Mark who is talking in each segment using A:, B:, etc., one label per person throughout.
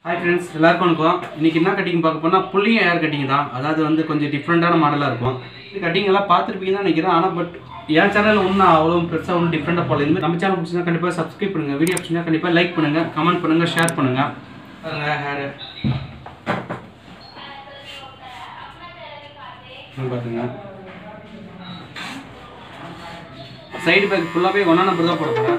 A: hi friends எல்லாருக்கும் வணக்கம் இன்னைக்கு என்ன கட்டிங் பார்க்க போனால் புள்ளிங்க ஏர் கட்டிங் தான் அதாவது வந்து கொஞ்சம் டிஃப்ரெண்ட்டான மாடலாக இருக்கும் இந்த கட்டிங் எல்லாம் பார்த்துருப்பீங்கன்னு தான் நினைக்கிறேன் ஆனால் பட் என் சேனல் ஒன்றும் அவ்வளோ பெருசாக ஒன்றும் டிஃப்ரெண்ட்டாக போகல இதுமாதிரி நம்ம சேனல் பிடிச்சிருந்தா கண்டிப்பாக சப்ஸ்கிரைப் பண்ணுங்கள் வீடியோ பிடிச்சிருந்தா கண்டிப்பாக லைக் பண்ணுங்கள் கமெண்ட் பண்ணுங்கள் ஷேர் பண்ணுங்கள் பாருங்க ஹேரு பாருங்க சைடு பேக் ஃபுல்லாகவே ஒன்றா நம்பர் தான் போட போகிறேன்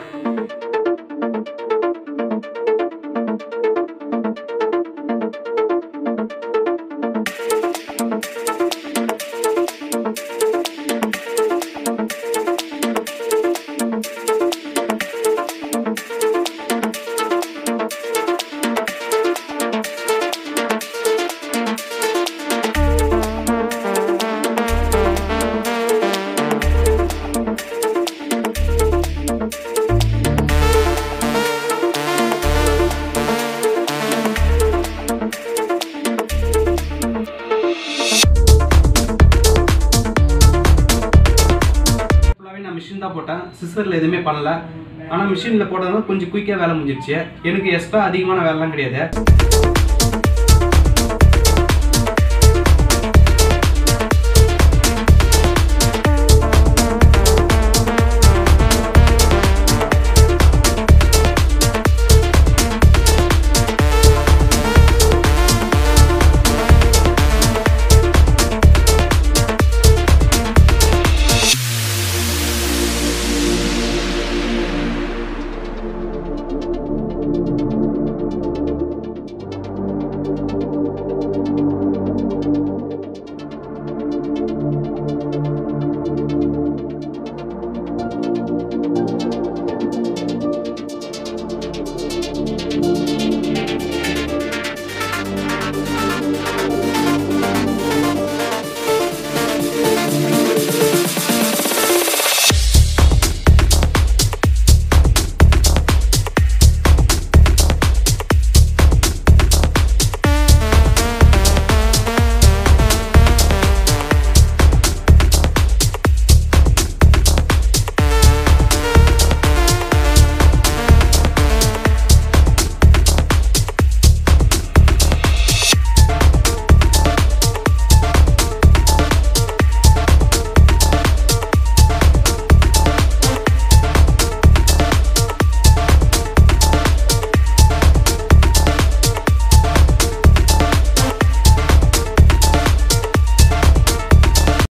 A: ஃபுல்லாகவே நான் மிஷின் தான் போட்டேன் சிஸ்டரில் எதுவுமே பண்ணல ஆனால் மிஷினில் போட்டதுனால கொஞ்சம் குயிக்காக வேலை முடிஞ்சிருச்சு எனக்கு எக்ஸ்ட்ரா அதிகமான வேலைலாம் கிடையாது